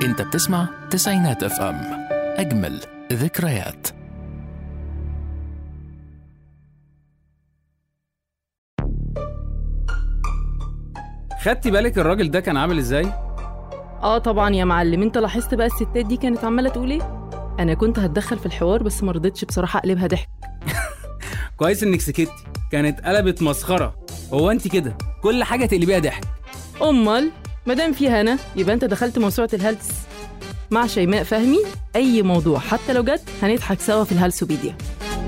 انت بتسمع تسعينات اف ام اجمل ذكريات خدتي بالك الراجل ده كان عامل ازاي؟ اه طبعا يا معلم انت لاحظت بقى الستات دي كانت عماله تقول ايه انا كنت هتدخل في الحوار بس ما رضيتش بصراحه اقلبها ضحك كويس انك سكتي كانت قلبت مسخره هو انت كده كل حاجه تقلبيها ضحك امال مادام في هنا يبقى انت دخلت موسوعه الهلس مع شيماء فهمي اي موضوع حتى لو جد هنضحك سوا في الهلسوبيديا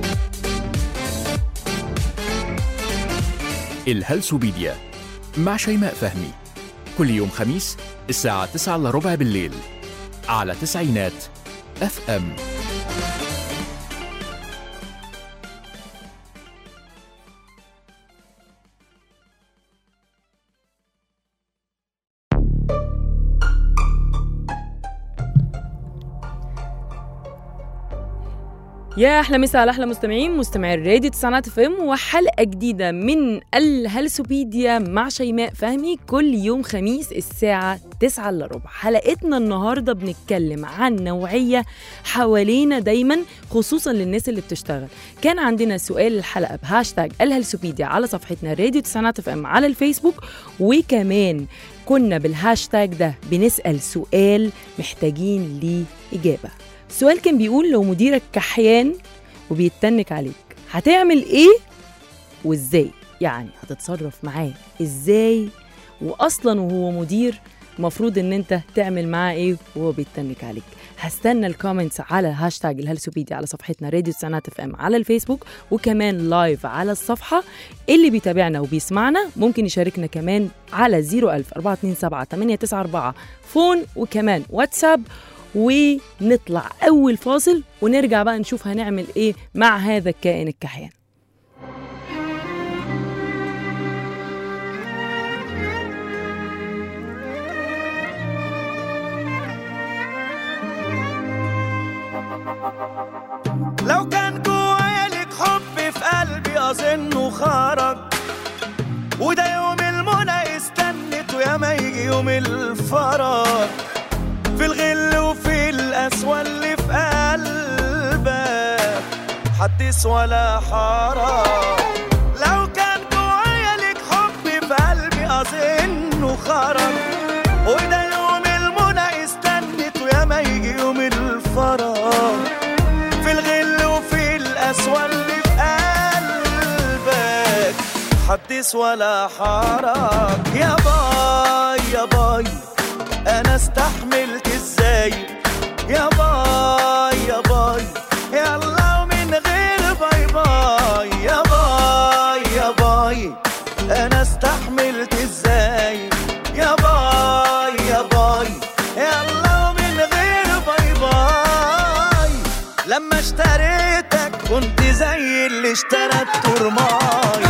الهلسوبيديا مع شيماء فهمي كل يوم خميس الساعة 9 الا ربع بالليل على تسعينات اف ام يا احلى مسا على احلى مستمعين مستمعي الراديو تسعينات اف ام وحلقه جديده من الهلسوبيديا مع شيماء فهمي كل يوم خميس الساعه 9 الا ربع حلقتنا النهارده بنتكلم عن نوعيه حوالينا دايما خصوصا للناس اللي بتشتغل كان عندنا سؤال الحلقه بهاشتاج الهلسوبيديا على صفحتنا راديو تسعينات اف ام على الفيسبوك وكمان كنا بالهاشتاج ده بنسال سؤال محتاجين ليه اجابه السؤال كان بيقول لو مديرك كحيان وبيتنك عليك هتعمل ايه وازاي يعني هتتصرف معاه ازاي واصلا وهو مدير المفروض ان انت تعمل معاه ايه وهو بيتنك عليك هستنى الكومنتس على هاشتاج الهلسوبيديا على صفحتنا راديو تسعينات اف ام على الفيسبوك وكمان لايف على الصفحه اللي بيتابعنا وبيسمعنا ممكن يشاركنا كمان على 01000 427 894 فون وكمان واتساب ونطلع أول فاصل ونرجع بقى نشوف هنعمل إيه مع هذا الكائن الكحيان لو كان جوايا لك حب في قلبي اظنه خرج وده يوم المنى استنت ويا ما يجي يوم الفرج في الغل وفي القسوة اللي في قلبك حدث ولا حرج لو كان جوايا لك حب في قلبي اظنه خرج وده يوم المنى استنت ويا ما يجي يوم الفرج في الغل وفي القسوة اللي في قلبك حدث ولا حرج يا باي يا باي انا استحملت ازاي يا باي يا باي يلا ومن غير باي باي يا باي يا باي انا استحملت ازاي يا باي يا باي يلا ومن غير باي باي لما اشتريتك كنت زي اللي اشترى الترماي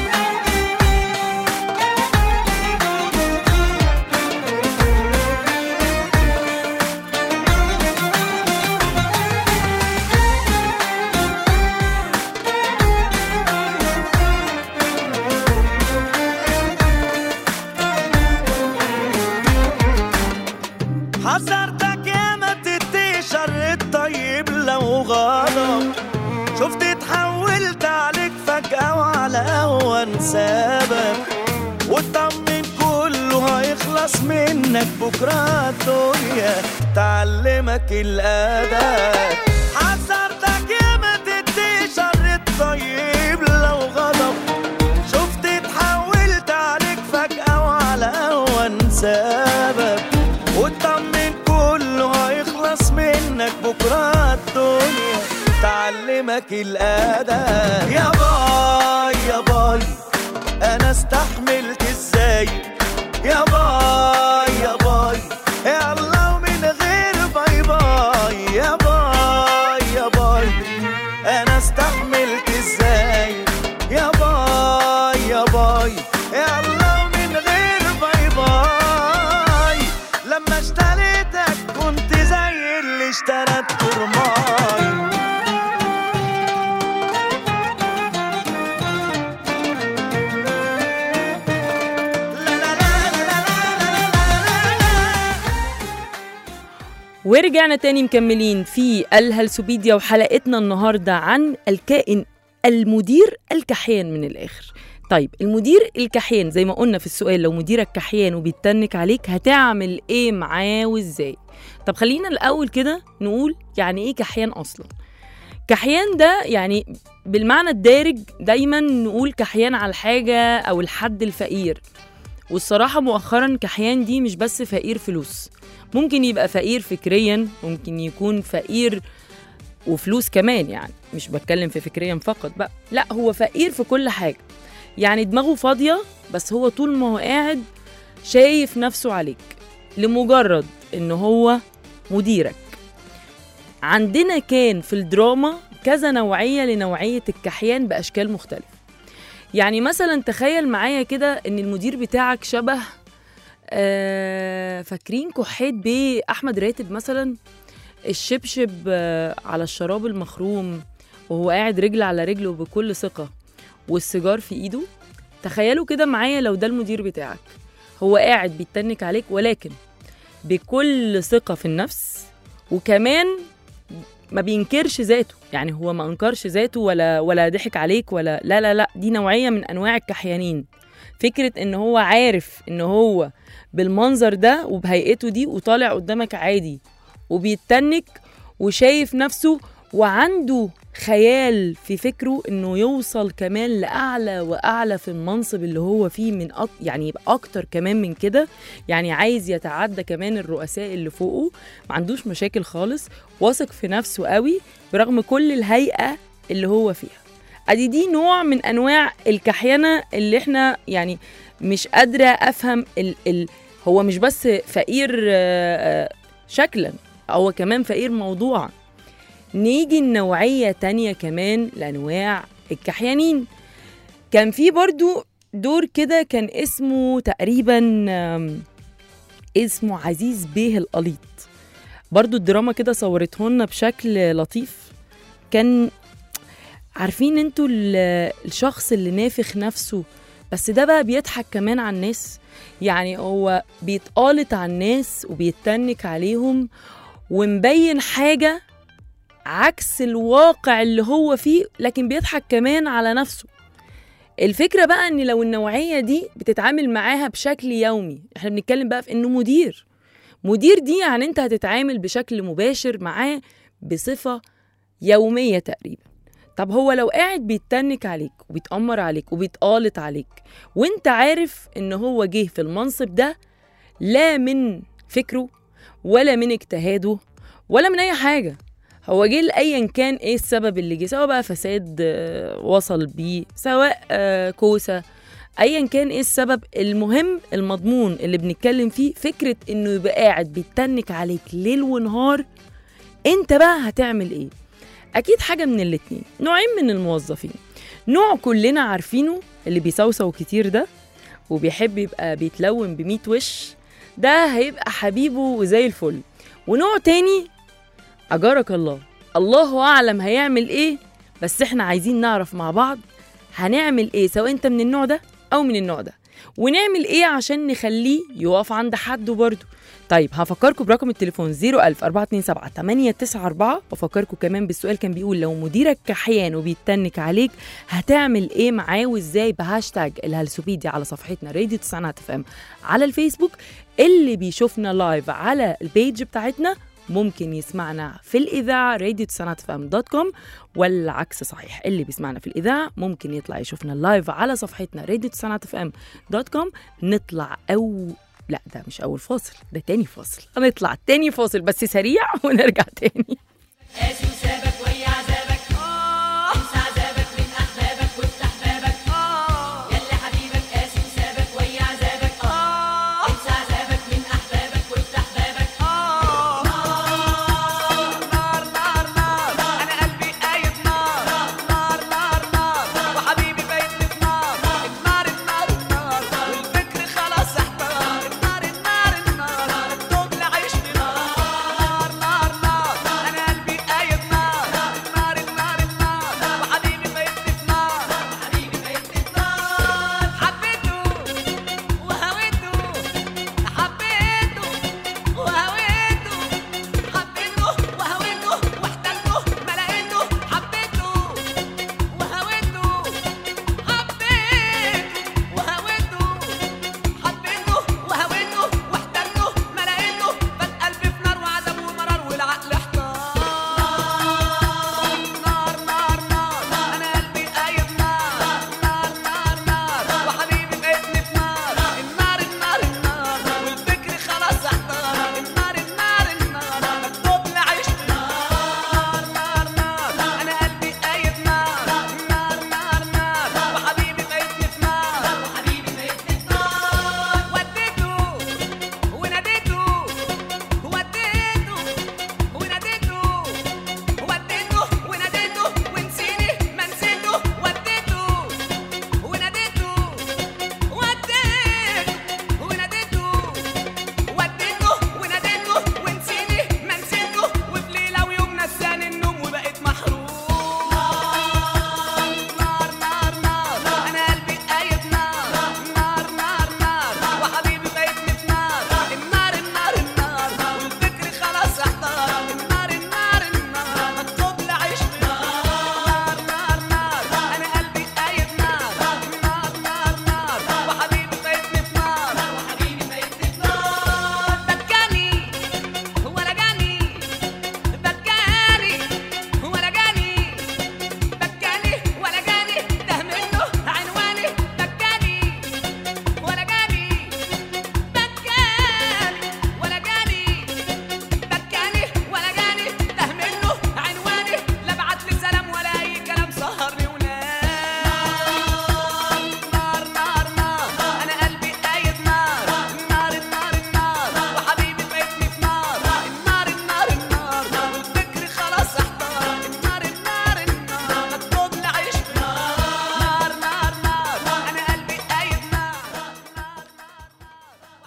حذرتك يا ما تدي شر الطيب لو غضب شفت اتحولت عليك فجأة وعلى أهون سبب واطمن كله هيخلص منك بكرة الدنيا تعلمك الأدب حذرتك يا ما تدي شر الطيب لو غضب شفت اتحولت عليك فجأة وعلى أهون سبب واطمن كله هيخلص منك بكرة الدنيا تعلمك الأدب يا باي يا باي أنا استحملت ازاي يا باي يا باي يلا ومن غير باي باي يا باي يا باي أنا استحملت ازاي يا باي يا باي يلا ومن غير باي باي لما اشتريتك كنت زي اللي اشترى الترماي لا لا لا لا ورجعنا تاني مكملين في الهلسوبيديا وحلقتنا النهارده عن الكائن المدير الكحيان من الاخر طيب المدير الكحيان زي ما قلنا في السؤال لو مديرك كحيان وبيتنك عليك هتعمل ايه معاه وازاي طب خلينا الاول كده نقول يعني ايه كحيان اصلا كحيان ده يعني بالمعنى الدارج دايما نقول كحيان على الحاجه او الحد الفقير والصراحه مؤخرا كحيان دي مش بس فقير فلوس ممكن يبقى فقير فكريا ممكن يكون فقير وفلوس كمان يعني مش بتكلم في فكريا فقط بقى لا هو فقير في كل حاجه يعني دماغه فاضيه بس هو طول ما هو قاعد شايف نفسه عليك لمجرد ان هو مديرك عندنا كان في الدراما كذا نوعيه لنوعيه الكحيان باشكال مختلفه يعني مثلا تخيل معايا كده ان المدير بتاعك شبه آه فاكرين كحيت بيه احمد راتب مثلا الشبشب آه على الشراب المخروم وهو قاعد رجل على رجله بكل ثقه والسيجار في ايده تخيلوا كده معايا لو ده المدير بتاعك هو قاعد بيتنك عليك ولكن بكل ثقه في النفس وكمان ما بينكرش ذاته يعني هو ما انكرش ذاته ولا ولا ضحك عليك ولا لا لا لا دي نوعيه من انواع الكحيانين فكره ان هو عارف ان هو بالمنظر ده وبهيئته دي وطالع قدامك عادي وبيتنك وشايف نفسه وعنده خيال في فكره انه يوصل كمان لاعلى واعلى في المنصب اللي هو فيه من أك... يعني يبقى اكتر كمان من كده يعني عايز يتعدى كمان الرؤساء اللي فوقه ما عندوش مشاكل خالص واثق في نفسه قوي برغم كل الهيئه اللي هو فيها ادي دي نوع من انواع الكحيانه اللي احنا يعني مش قادره افهم ال ال هو مش بس فقير آه، آه، شكلا هو كمان فقير موضوعا نيجي النوعية تانية كمان لأنواع الكحيانين كان في برضو دور كده كان اسمه تقريبا آم، اسمه عزيز بيه القليط برضو الدراما كده صورته لنا بشكل لطيف كان عارفين انتوا ال- الشخص اللي نافخ نفسه بس ده بقى بيضحك كمان على الناس يعني هو بيتقالط على الناس وبيتنك عليهم ومبين حاجة عكس الواقع اللي هو فيه لكن بيضحك كمان على نفسه الفكرة بقى ان لو النوعية دي بتتعامل معاها بشكل يومي احنا بنتكلم بقى في انه مدير مدير دي يعني انت هتتعامل بشكل مباشر معاه بصفة يومية تقريبا طب هو لو قاعد بيتنك عليك وبيتأمر عليك وبيتقالط عليك وانت عارف ان هو جه في المنصب ده لا من فكره ولا من اجتهاده ولا من اي حاجه هو جه لايا كان ايه السبب اللي جه سواء بقى فساد آه، وصل بيه سواء آه، كوسه ايا كان ايه السبب المهم المضمون اللي بنتكلم فيه فكره انه يبقى قاعد بيتنك عليك ليل ونهار انت بقى هتعمل ايه اكيد حاجه من الاتنين نوعين من الموظفين نوع كلنا عارفينه اللي بيسوسو كتير ده وبيحب يبقى بيتلون بميت وش ده هيبقى حبيبه وزي الفل ونوع تاني أجارك الله الله أعلم هيعمل إيه بس إحنا عايزين نعرف مع بعض هنعمل إيه سواء أنت من النوع ده أو من النوع ده ونعمل إيه عشان نخليه يقف عند حده برضه طيب هفكركم برقم التليفون 01000 427 894 وافكركم كمان بالسؤال كان بيقول لو مديرك كحيان وبيتنك عليك هتعمل ايه معاه وازاي بهاشتاج الهلسوبيديا على صفحتنا راديو تسعينات اف ام على الفيسبوك اللي بيشوفنا لايف على البيج بتاعتنا ممكن يسمعنا في الإذاعة راديو تسعينات اف ام دوت كوم والعكس صحيح اللي بيسمعنا في الإذاعة ممكن يطلع يشوفنا لايف على صفحتنا راديو تسعينات اف ام دوت كوم نطلع أو لا ده مش أول فاصل ده تاني فاصل هنطلع تاني فاصل بس سريع ونرجع تاني قاسي وسابك ويا عذابك انسى عذابك من احبابك وافتح بابك يلا حبيبك قاسي وسابك ويا عذابك انسى عذابك من احبابك وافتح بابك نار نار نار انا قلبي قايد نار نار نار نار وحبيبي بايتني في نار النار النار النار والفكر خلاص احتار النار النار النار الدوب عيشني نار نار نار نار انا قلبي قايد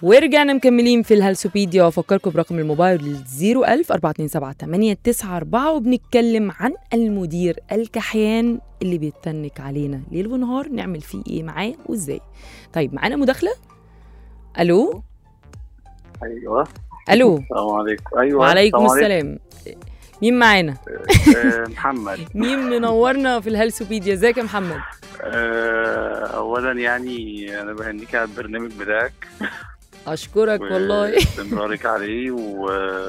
ورجعنا مكملين في الهلسوبيديا وافكركم برقم الموبايل 01000 427 وبنتكلم عن المدير الكحيان اللي بيتنك علينا ليل ونهار نعمل فيه ايه معاه وازاي طيب معانا مداخله الو ايوه الو السلام عليكم ايوه وعليكم السلام عليكم. السلام مين معانا آه، محمد مين منورنا في الهلسوبيديا ازيك يا محمد آه، اولا يعني انا بهنيك على البرنامج بتاعك اشكرك والله واستمرارك عليه و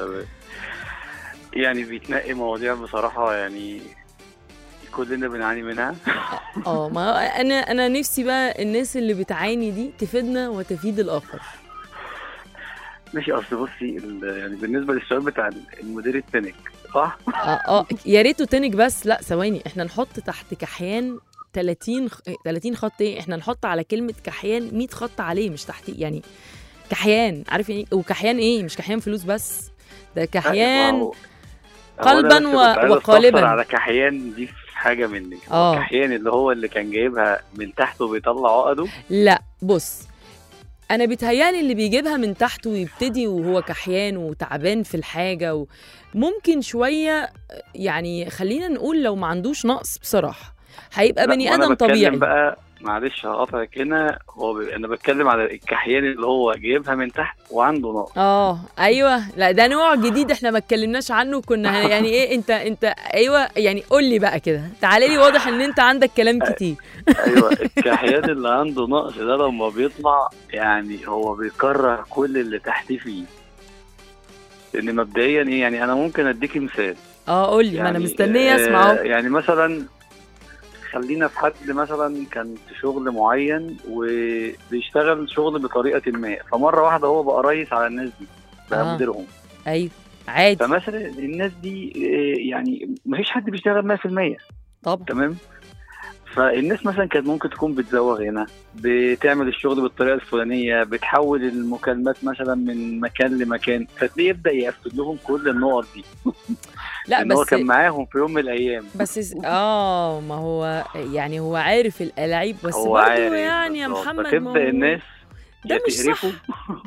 يعني بيتنقي مواضيع بصراحه يعني كلنا بنعاني منها اه ما انا انا نفسي بقى الناس اللي بتعاني دي تفيدنا وتفيد الاخر ماشي اصل بصي ال- يعني بالنسبه للسؤال بتاع المدير التنك صح؟ اه اه يا ريته تنك بس لا ثواني احنا نحط تحت كحيان 30 خ- 30 خط ايه احنا نحط على كلمه كحيان 100 خط عليه مش تحت يعني كحيان عارف يعني إيه؟ وكحيان ايه مش كحيان فلوس بس ده كحيان هو- قلباً هو أنا بس كنت عايز وقالباً. أستفسر على كحيان دي في حاجه مني آه. هو كحيان اللي هو اللي كان جايبها من تحت وبيطلع عقده لا بص انا بيتهيالي اللي بيجيبها من تحت ويبتدي وهو كحيان وتعبان في الحاجه وممكن شويه يعني خلينا نقول لو ما عندوش نقص بصراحه هيبقى لا، بني وأنا ادم بتكلم طبيعي بقى معلش هقطعك هنا هو ب... انا بتكلم على الكحيان اللي هو جايبها من تحت وعنده نقص اه ايوه لا ده نوع جديد احنا ما اتكلمناش عنه كنا ه- يعني ايه انت انت ايوه يعني قول لي بقى كده تعالى لي واضح ان انت عندك كلام كتير ايوه الكحيان اللي عنده نقص ده لما بيطلع يعني هو بيكرر كل اللي تحتيه فيه لان مبدئيا ايه يعني انا ممكن اديكي مثال اه قول لي ما انا يعني، مستنيه آه، اسمعه يعني مثلا خلينا في حد مثلا كان في شغل معين وبيشتغل شغل بطريقه ما فمره واحده هو بقى رئيس على الناس دي بقى آه. مديرهم ايوه عادي فمثلا الناس دي آه، يعني ما فيش حد بيشتغل 100% طبعا تمام فالناس مثلا كانت ممكن تكون بتزوغ هنا بتعمل الشغل بالطريقه الفلانيه بتحول المكالمات مثلا من مكان لمكان فتلاقيه يبدا يقفل لهم كل النقط دي لا ان هو بس كان معاهم في يوم من الايام بس س- اه ما هو يعني هو عارف الالعاب بس هو برضه عارف يعني يا بالظبط. محمد ما فتبدا هو- الناس ده يا مش صح. تقرفوا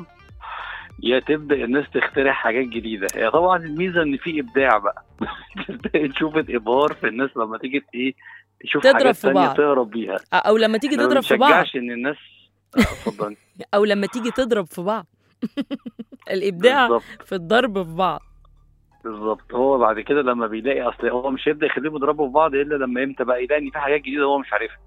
يا تبدا الناس تخترع حاجات جديده هي طبعا الميزه ان في ابداع بقى تبدا تشوف الابهار في الناس لما تيجي ايه تشوف تضرب حاجات في تانية بعض. تهرب بيها او لما تيجي أنا ما تضرب في بعض بشجعش ان الناس آه، اتفضل او لما تيجي تضرب في بعض الابداع بالظبط في الضرب في بعض بالظبط هو بعد كده لما بيلاقي اصل هو مش هيبدا يخليهم يضربوا في بعض الا لما امتى بقى يلاقي ان في حاجات جديده هو مش عارفها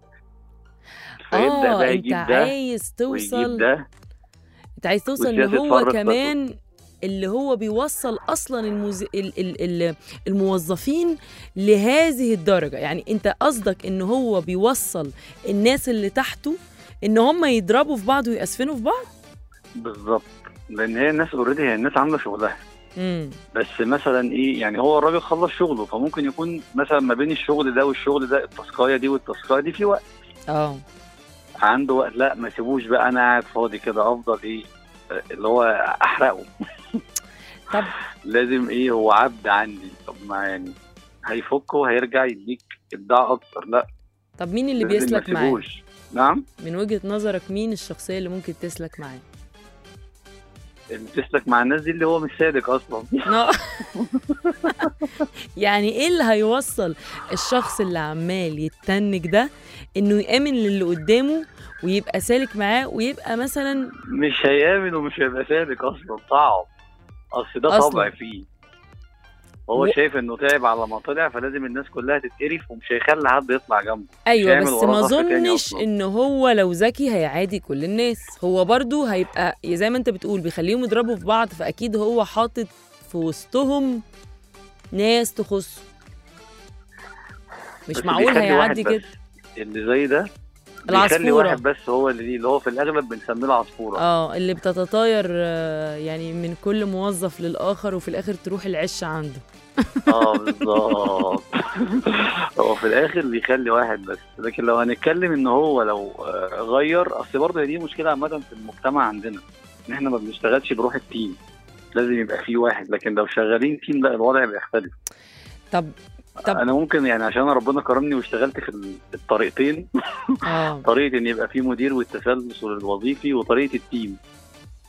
فيبدا اه بقى انت يجيب ده عايز ويجيب توصل ده انت عايز توصل ان والسياسة هو تفرق كمان اللي هو بيوصل اصلا المز... ال... ال... ال... الموظفين لهذه الدرجه يعني انت قصدك ان هو بيوصل الناس اللي تحته ان هم يضربوا في بعض ويأسفنوا في بعض بالظبط لان هي الناس اوريدي هي الناس عامله شغلها امم بس مثلا ايه يعني هو الراجل خلص شغله فممكن يكون مثلا ما بين الشغل ده والشغل ده التاسكايه دي والتاسكايه دي في وقت اه عنده وقت لا ما سيبوش بقى انا قاعد فاضي كده افضل ايه آه، اللي هو احرقه طب لازم ايه هو عبد عندي طب ما يعني هيفكه هيرجع يديك ابداع اكتر لا طب مين اللي لازم ما بيسلك معاه تسيبوش. نعم من وجهة نظرك مين الشخصية اللي ممكن تسلك معاه اللي بتسلك مع الناس دي اللي هو مش صادق اصلا لا. يعني ايه اللي هيوصل الشخص اللي عمال يتنك ده انه يامن للي قدامه ويبقى سالك معاه ويبقى مثلا مش هيامن ومش هيبقى صادق اصلا صعب اصل ده أصلاً. طبع فيه هو و- شايف انه تعب على ما طلع فلازم الناس كلها تتقرف ومش هيخلي حد يطلع جنبه ايوه يعمل بس وراه ما ضغط تاني اظنش أصلاً. ان هو لو ذكي هيعادي كل الناس هو برضو هيبقى زي ما انت بتقول بيخليهم يضربوا في بعض فاكيد هو حاطط في وسطهم ناس تخصه مش بس معقول بيخلي واحد هيعدي بس. كده اللي زي ده بيخلي العصفورة. واحد بس هو اللي ليه اللي هو في الاغلب بنسميه العصفوره اه اللي بتتطاير آه، يعني من كل موظف للاخر وفي الاخر تروح العش عنده اه بالظبط هو في الاخر بيخلي واحد بس لكن لو هنتكلم ان هو لو آه، غير اصل برضه هي دي مشكله عامه في المجتمع عندنا ان احنا ما بنشتغلش بروح التيم لازم يبقى في واحد لكن لو شغالين تيم لا الوضع بيختلف طب طب انا ممكن يعني عشان ربنا كرمني واشتغلت في ال- الطريقتين اه طريقه ان يبقى في مدير والتسلسل الوظيفي وطريقه التيم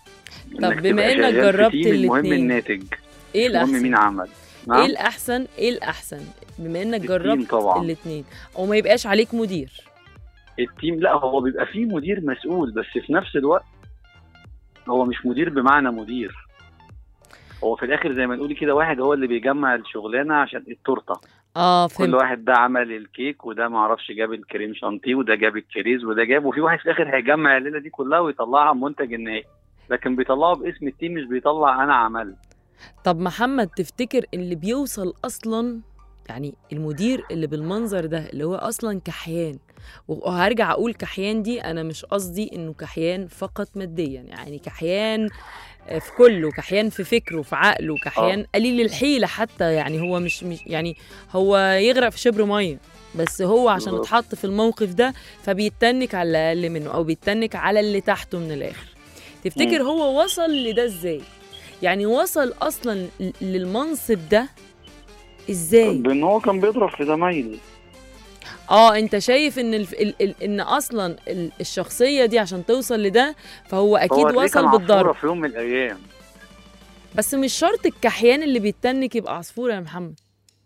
إنك بما تبقى إنك شغال في جربت تيم، المهم الاتنين. الناتج ايه المهم الاحسن مين عمل ايه نعم الاحسن ايه الاحسن بما انك التيم جربت طبعا الاثنين او ما يبقاش عليك مدير التيم لا هو بيبقى فيه مدير مسؤول بس في نفس الوقت هو مش مدير بمعنى مدير هو في الاخر زي ما نقول كده واحد هو اللي بيجمع الشغلانه عشان التورته اه كل فهمت واحد ده عمل الكيك وده ما اعرفش جاب الكريم شانتيه وده جاب الكريز وده جاب وفي واحد في الاخر هيجمع الليله دي كلها ويطلعها منتج النهائي لكن بيطلعه باسم التيم مش بيطلع انا عملت طب محمد تفتكر اللي بيوصل اصلا يعني المدير اللي بالمنظر ده اللي هو اصلا كحيان وهرجع اقول كحيان دي انا مش قصدي انه كحيان فقط ماديا يعني كحيان في كله كحيان في فكره في عقله كحيان قليل الحيلة حتى يعني هو مش, مش يعني هو يغرق في شبر مية بس هو عشان بالظبط. اتحط في الموقف ده فبيتنك على الأقل منه أو بيتنك على اللي تحته من الآخر تفتكر هو وصل لده ازاي؟ يعني وصل أصلا ل- للمنصب ده ازاي؟ بان هو كان بيضرب في زمايلي اه انت شايف ان الف... ال... ال... ان اصلا ال... الشخصيه دي عشان توصل لده فهو هو اكيد هتلاقيه كان وصل عصفورة بالضرب في يوم من الايام بس مش شرط الكحيان اللي بيتنك يبقى عصفوره يا محمد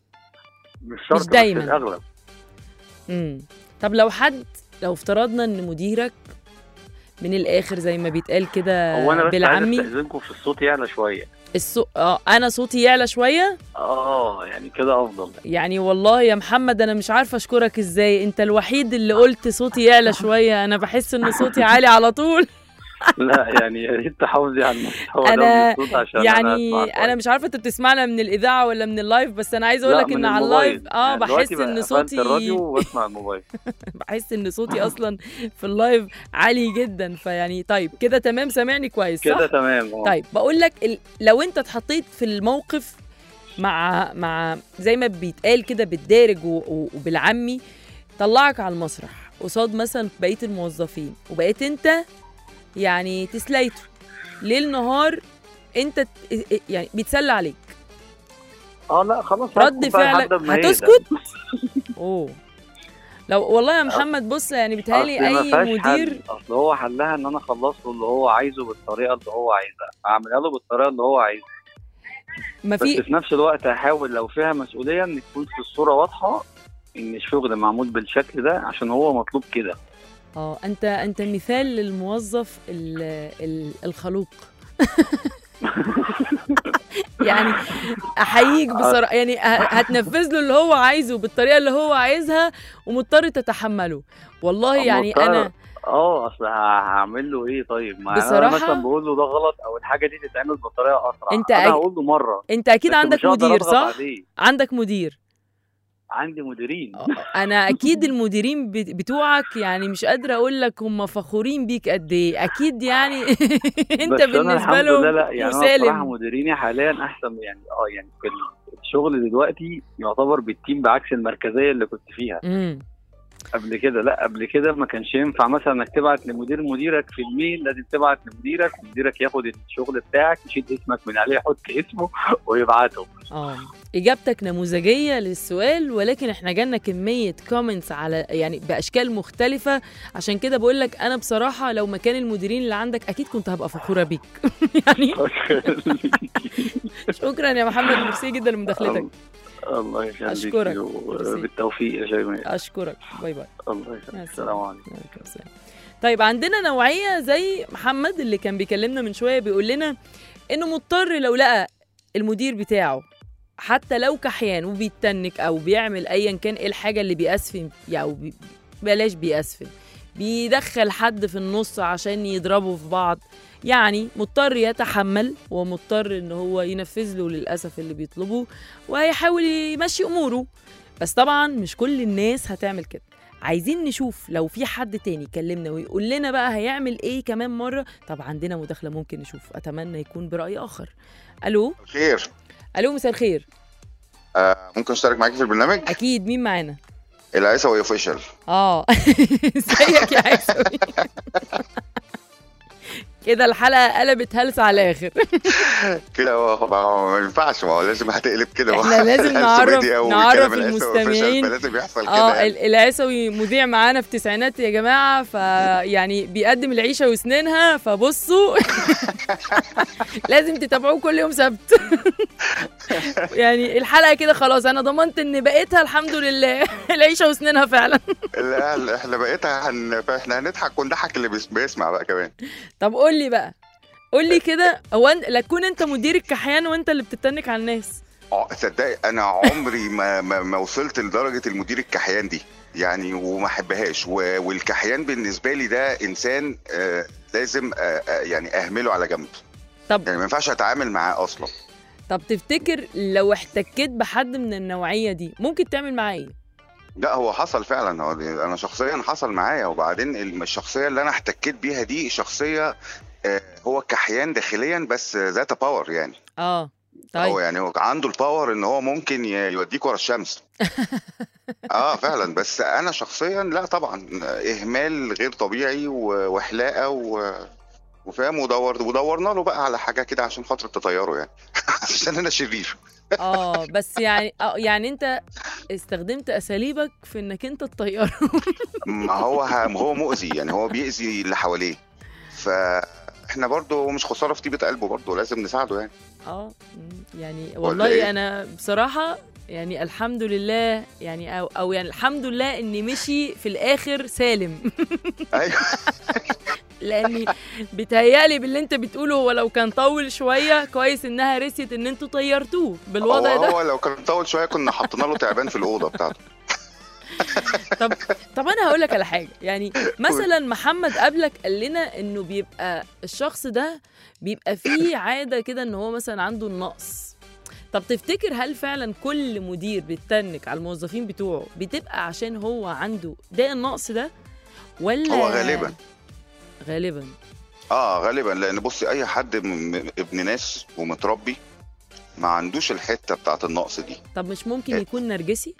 مش شرط بس دايماً. الاغلب امم طب لو حد لو افترضنا ان مديرك من الاخر زي ما بيتقال كده هو انا بس عايز بالعمي استاذنكم في الصوت يعلى شويه السو... اه انا صوتي يعلى شويه اه يعني كده افضل يعني والله يا محمد انا مش عارفه اشكرك ازاي انت الوحيد اللي قلت صوتي يعلى شويه انا بحس ان صوتي عالي على طول لا يعني يا ريت تحافظي على المستوى ده أنا- من الصوت عشان يعني أنا, انا مش عارفه انت بتسمعنا من الاذاعه ولا من اللايف بس انا عايزه اقول لا، لك من ان على الموبايل. اللايف اه يعني دلوقتي بحس ان بقى قفلت صوتي الراديو وبسمع الموبايل بحس ان صوتي اصلا في اللايف عالي جدا فيعني طيب كده تمام سامعني كويس صح كده تمام اه طيب بقول لك ال... لو انت اتحطيت في الموقف مع مع زي ما بيتقال كده بالدارج و... و... وبالعمي طلعك على المسرح قصاد مثلا بقيه الموظفين وبقيت انت يعني تسليته ليل نهار انت ت- يعني بيتسلى عليك اه لا خلاص رد هسكت بقى فعلك لحد ما يهدى. هتسكت اوه لو والله يا محمد بص يعني بيتهيألي أصل ما اي فيهاش مدير حل. اصل هو حلها ان انا اخلص له اللي هو عايزه بالطريقه اللي هو عايزها اعملها له بالطريقه اللي هو عايزها ما بس في في نفس الوقت هحاول لو فيها مسؤوليه ان تكون في الصوره واضحه ان الشغل معمول بالشكل ده عشان هو مطلوب كده اه انت انت مثال للموظف ال ال الخلوق يعني احييك بصراحه يعني ه- هتنفذ له اللي هو عايزه بالطريقه اللي هو عايزها ومضطر تتحمله والله يعني مضطر. انا اه اصل ه- هعمل له ايه طيب ما بصراحة- انا مثلا بقول له ده غلط او الحاجه دي تتعمل بطريقه اسرع أنت انا أي- هقول له مره انت اكيد لكن عندك مش هقدر مدير أضغط صح عليه. عندك مدير عندي مديرين انا اكيد المديرين بت- بتوعك يعني مش قادره اقول لك هم فخورين بيك قد ايه اكيد يعني انت بس أنا بالنسبه الحمد لله لهم لا يعني انا بصراحه مسالم مديريني حاليا احسن يعني اه يعني في الشغل دلوقتي يعتبر بالتيم بعكس المركزيه اللي كنت فيها امم قبل كده لا قبل كده ما كانش ينفع مثلا انك تبعت لمدير مديرك في الميل لازم تبعت لمديرك ومديرك ياخد الشغل بتاعك يشيل اسمك من عليه يحط اسمه ويبعته اه اجابتك نموذجيه للسؤال ولكن احنا جالنا كميه كومنتس على يعني باشكال مختلفه عشان كده بقول لك انا بصراحه لو مكان المديرين اللي عندك اكيد كنت هبقى فخوره بيك يعني شكرا يا محمد ميرسي جدا لمداخلتك الله يخليك أشكرك. بالتوفيق يا شيماء اشكرك باي باي الله مع يخليك السلامة. السلام عليكم عليكم السلام. طيب عندنا نوعيه زي محمد اللي كان بيكلمنا من شويه بيقول لنا انه مضطر لو لقى المدير بتاعه حتى لو كحيان وبيتنك او بيعمل ايا كان ايه الحاجه اللي بيأسفن يعني بي بلاش بيأسفن بيدخل حد في النص عشان يضربوا في بعض يعني مضطر يتحمل ومضطر ان هو ينفذ له للاسف اللي بيطلبه وهيحاول يمشي اموره بس طبعا مش كل الناس هتعمل كده عايزين نشوف لو في حد تاني يكلمنا ويقول لنا بقى هيعمل ايه كمان مره طب عندنا مداخله ممكن نشوف اتمنى يكون براي اخر الو خير الو مساء الخير آه ممكن اشترك معاكي في البرنامج اكيد مين معانا العيسوي اوفيشال اه ازيك يا عيسوي كده الحلقه قلبت هلس على الاخر كده هو ما هو ما ينفعش ما هو لازم هتقلب كده إحنا لازم نعرف- السويدي أو نعرف بيتكلم العيسوي official، المستمعين. فلازم يحصل كده اه يعني. ال- العيسوي مذيع معانا في تسعينات يا جماعه فيعني بيقدم العيشه وسنينها فبصوا لازم تتابعوه كل يوم سبت يعني الحلقه كده خلاص انا ضمنت ان بقيتها الحمد لله العيشه وسنينها فعلا لا لا، احنا بقيتها هن... احنا هنضحك ونضحك اللي بيس- بيسمع بقى كمان طب قول لي بقى قول لي كده هو أنت- لا تكون انت مدير الكحيان وانت اللي بتتنك على الناس اه تصدقي انا عمري ما, ما ما وصلت لدرجه المدير الكحيان دي يعني وما احبهاش و- والكحيان بالنسبه لي ده انسان آه لازم آه آه، يعني اهمله على جنب طب يعني ما ينفعش اتعامل معاه اصلا طب تفتكر لو احتكيت بحد من النوعيه دي ممكن تعمل معاه ايه لا هو حصل فعلا هو دي- انا شخصيا حصل معايا وبعدين الم- الشخصيه اللي انا احتكيت بيها دي شخصيه آه، هو كحيان داخليا بس ذات باور يعني اه هو طيب يعني هو عنده الباور ان هو ممكن ي- يوديك ورا الشمس اه فعلا بس انا شخصيا لا طبعا اهمال غير طبيعي و- وحلاقه و... وفاهم ودور ودورنا له بقى على حاجه كده عشان خاطر تطيره يعني عشان انا شرير اه بس يعني اه يعني انت استخدمت اساليبك في انك انت تطيره ما هو ه- هو مؤذي يعني هو بيأذي اللي حواليه فاحنا برضو مش خساره في طيبه قلبه برضو لازم نساعده يعني اه مم، يعني ولا والله إيه؟ انا بصراحه يعني الحمد لله يعني او, أو يعني الحمد لله اني مشي في الاخر سالم ايوه لاني بيتهيألي باللي انت بتقوله هو لو كان طول شويه كويس انها رسيت ان انتوا طيرتوه بالوضع هو, ده هو لو كان طول شويه كنا حطينا له تعبان في الاوضه بتاعته طب طب انا هقول لك على حاجه يعني مثلا محمد قبلك قال لنا انه بيبقى الشخص ده بيبقى فيه عاده كده ان هو مثلا عنده النقص طب تفتكر هل فعلا كل مدير بيتنك على الموظفين بتوعه بتبقى عشان هو عنده ده النقص ده ولا هو غالبا غالبا اه غالبا لان بصي اي حد م- م- ابن ناس ومتربي ما عندوش الحته بتاعت النقص دي طب مش ممكن يكون نرجسي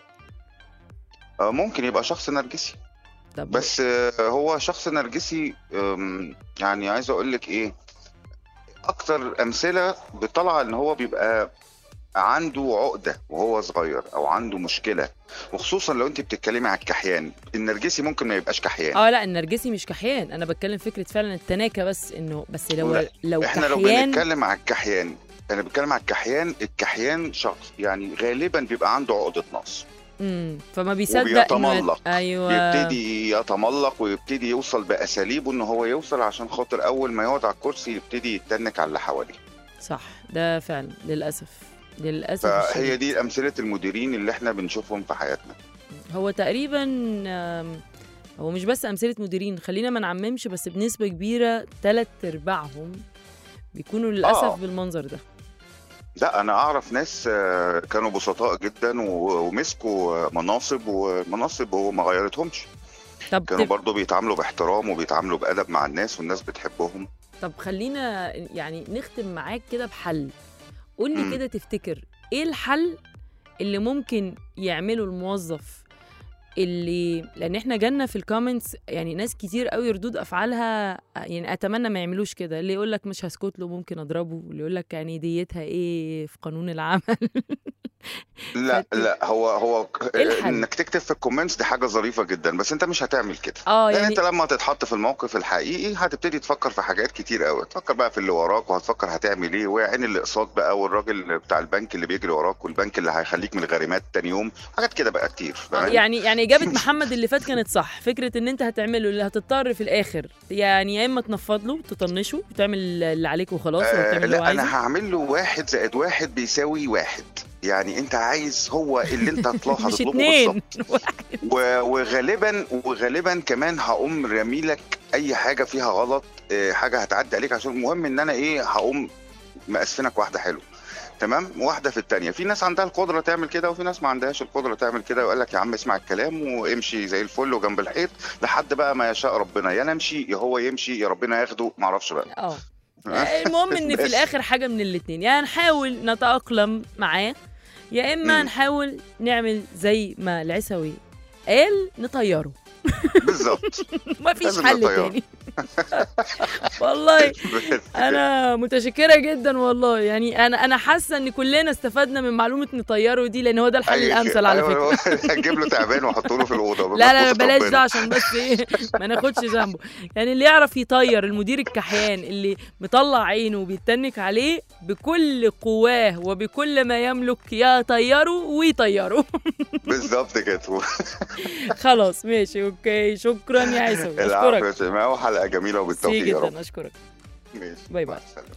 آه ممكن يبقى شخص نرجسي طب بس آه هو شخص نرجسي آم، يعني عايز اقول لك ايه اكتر امثله بتطلع ان هو بيبقى عنده عقده وهو صغير او عنده مشكله وخصوصا لو انت بتتكلمي على الكحيان النرجسي ممكن ما يبقاش كحيان اه لا النرجسي مش كحيان انا بتكلم فكره فعلا التناكه بس انه بس لو لا، لو احنا لو كحيان بنتكلم على الكحيان انا بتكلم على الكحيان الكحيان شخص يعني غالبا بيبقى عنده عقده نقص امم فما بيصدق إنه يت- وبيتملق. ايوه يبتدي يتملق ويبتدي يوصل باساليبه ان هو يوصل عشان خاطر اول ما يقعد على الكرسي يبتدي يتنك على اللي حواليه صح ده فعلا للاسف للاسف فهي الشديد. دي امثله المديرين اللي احنا بنشوفهم في حياتنا هو تقريبا آم، هو مش بس امثله مديرين خلينا ما نعممش بس بنسبه كبيره ثلاث ارباعهم بيكونوا للاسف آه. بالمنظر ده لا انا اعرف ناس آه، كانوا بسطاء جدا و- ومسكوا آه، مناصب ومناصب وما غيرتهمش طب كانوا تف... برضو بيتعاملوا باحترام وبيتعاملوا بادب مع الناس والناس بتحبهم طب خلينا يعني نختم معاك كده بحل قول لي مم. كده تفتكر ايه الحل اللي ممكن يعمله الموظف اللي لان احنا جالنا في الكومنتس يعني ناس كتير قوي ردود افعالها يعني اتمنى ما يعملوش كده اللي يقول لك مش هسكت له ممكن اضربه واللي يقول لك يعني ديتها ايه في قانون العمل لا فت- لا هو هو ك- إيه الحل؟ انك تكتب في الكومنتس دي حاجه ظريفه جدا بس انت مش هتعمل كده اه لان يعني انت لما تتحط في الموقف الحقيقي هتبتدي تفكر في حاجات كتير قوي تفكر بقى في اللي وراك وهتفكر هتعمل ايه وعين الاقساط بقى والراجل بتاع البنك اللي بيجري وراك والبنك اللي هيخليك من الغريمات تاني يوم حاجات كده بقى كتير آه، فاهم؟ يعني يعني اجابه محمد اللي فات كانت صح فكره ان انت هتعمله اللي هتضطر في الاخر يعني يا اما تنفض له تطنشه وتعمل اللي عليك وخلاص آه وتعمل اللي هو لا عايزه انا هعمل له واحد زائد واحد بيساوي واحد يعني انت عايز هو اللي انت هتطلب مش هتطلبه اتنين بالظبط و- وغالبا وغالبا كمان هقوم رامي لك اي حاجه فيها غلط آه، حاجه هتعدي عليك عشان المهم ان انا ايه هقوم مقسفنك واحده حلوه تمام واحده في التانية في ناس عندها القدره تعمل كده وفي ناس ما عندهاش القدره تعمل كده ويقول لك يا عم اسمع الكلام وامشي زي الفل وجنب الحيط لحد بقى ما يشاء ربنا يا نمشي يا هو يمشي يا ربنا ياخده ما اعرفش بقى اه المهم ان في بس. الاخر حاجه من الاتنين يا نحاول نتاقلم معاه يا اما مم. نحاول نعمل زي ما العسوي قال نطيره بالظبط مفيش لازم حل نطيره. تاني والله انا متشكره جدا والله يعني انا انا حاسه ان كلنا استفدنا من معلومه نطيره دي لان هو ده الحل أي- الامثل على أيوة، فكره هجيب له تعبان واحطه له في الاوضه لا لا لا بقصة بلاش ربنا. ده عشان بس ايه ما ناخدش ذنبه يعني اللي يعرف يطير المدير الكحيان اللي مطلع عينه وبيتنك عليه بكل قواه وبكل ما يملك يطيره ويطيره بالظبط كده خلاص ماشي اوكي شكرا يا عيسوي العفو يا اشكرك شيماء وحلقه جميله ميرسي وبالتوفيق يا رب جدا اشكرك ماشي باي مع باي. السلامة.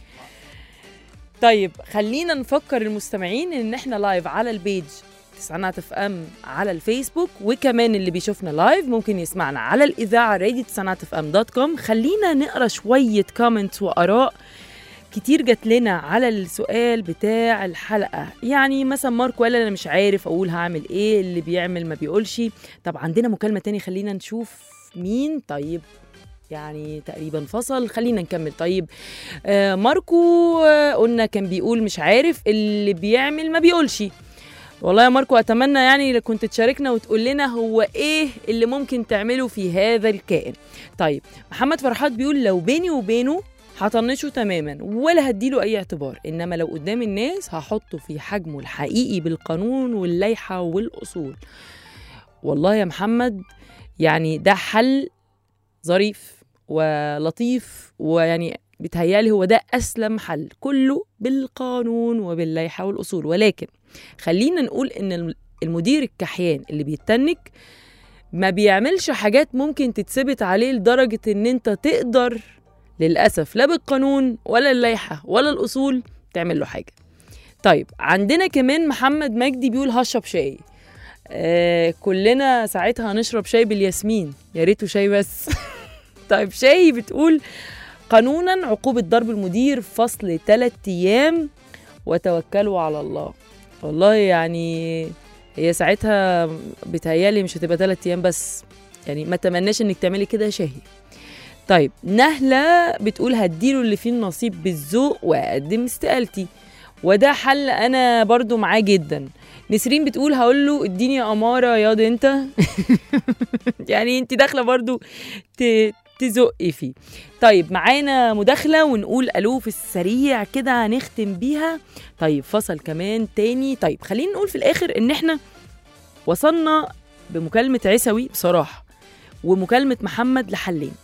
طيب خلينا نفكر المستمعين ان احنا لايف على البيج تسعينات اف ام على الفيسبوك وكمان اللي بيشوفنا لايف ممكن يسمعنا على الاذاعه راديو تسعينات اف ام دوت كوم خلينا نقرا شويه كومنتس واراء كتير جات لنا على السؤال بتاع الحلقه يعني مثلا ماركو قال انا مش عارف اقول هعمل ايه اللي بيعمل ما بيقولش طب عندنا مكالمه تاني خلينا نشوف مين طيب يعني تقريبا فصل خلينا نكمل طيب آه ماركو آه قلنا كان بيقول مش عارف اللي بيعمل ما بيقولش والله يا ماركو اتمنى يعني لو كنت تشاركنا وتقول لنا هو ايه اللي ممكن تعمله في هذا الكائن طيب محمد فرحات بيقول لو بيني وبينه هطنشه تماما ولا هديله اي اعتبار انما لو قدام الناس هحطه في حجمه الحقيقي بالقانون واللائحه والاصول والله يا محمد يعني ده حل ظريف ولطيف ويعني بيتهيالي هو ده أسلم حل كله بالقانون وباللائحة والأصول ولكن خلينا نقول إن المدير الكحيان اللي بيتنك ما بيعملش حاجات ممكن تتثبت عليه لدرجة إن أنت تقدر للأسف لا بالقانون ولا اللائحة ولا الأصول تعمل له حاجة طيب عندنا كمان محمد مجدي بيقول هشرب شاي آه كلنا ساعتها هنشرب شاي بالياسمين يا ريته شاي بس طيب شاي بتقول قانونا عقوبة ضرب المدير فصل ثلاث أيام وتوكلوا على الله والله يعني هي ساعتها بتهيالي مش هتبقى ثلاث أيام بس يعني ما تمناش انك تعملي كده يا شاهي طيب نهلة بتقول هديله اللي فيه النصيب بالذوق واقدم استقالتي وده حل انا برضو معاه جدا نسرين بتقول هقول له اديني اماره ياض انت يعني انت داخله برضو ت- تزقي فيه طيب معانا مداخله ونقول الو في السريع كده هنختم بيها طيب فصل كمان تاني طيب خلينا نقول في الاخر ان احنا وصلنا بمكالمه عيسوي بصراحه ومكالمه محمد لحلين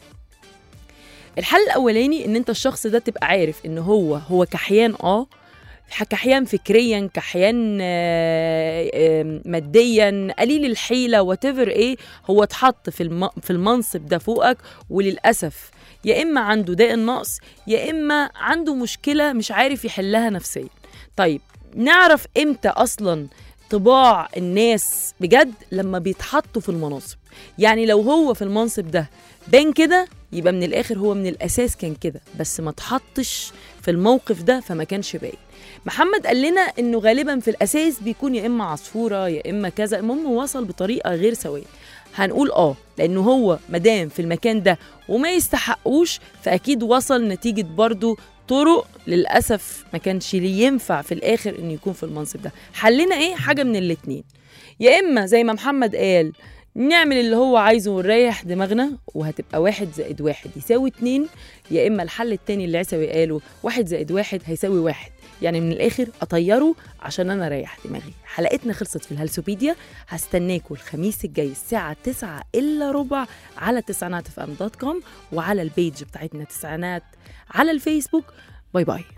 الحل الاولاني ان انت الشخص ده تبقى عارف ان هو هو كحيان اه كحيان فكريا كحيان آه، آه، ماديا قليل الحيله واتيفر ايه هو اتحط في الم... في المنصب ده فوقك وللاسف يا اما عنده داء النقص يا اما عنده مشكله مش عارف يحلها نفسيا طيب نعرف امتى اصلا طباع الناس بجد لما بيتحطوا في المناصب يعني لو هو في المنصب ده بان كده يبقى من الاخر هو من الاساس كان كده بس ما اتحطش في الموقف ده فما كانش باين محمد قال لنا انه غالبا في الاساس بيكون يا اما عصفوره يا اما كذا المهم وصل بطريقه غير سويه هنقول اه لانه هو مدام في المكان ده وما يستحقوش فاكيد وصل نتيجه برضو طرق للاسف ما كانش ليه ينفع في الاخر انه يكون في المنصب ده حلنا ايه حاجه من الاتنين يا اما زي ما محمد قال نعمل اللي هو عايزه ونريح دماغنا وهتبقى واحد زائد واحد يساوي اتنين يا اما الحل التاني اللي عيسوي قاله واحد زائد واحد هيساوي واحد يعني من الاخر اطيره عشان انا اريح دماغي حلقتنا خلصت في الهلسوبيديا هستناكم الخميس الجاي الساعه 9 الا ربع على تسعينات اف ام دوت كوم وعلى البيج بتاعتنا تسعينات على الفيسبوك باي باي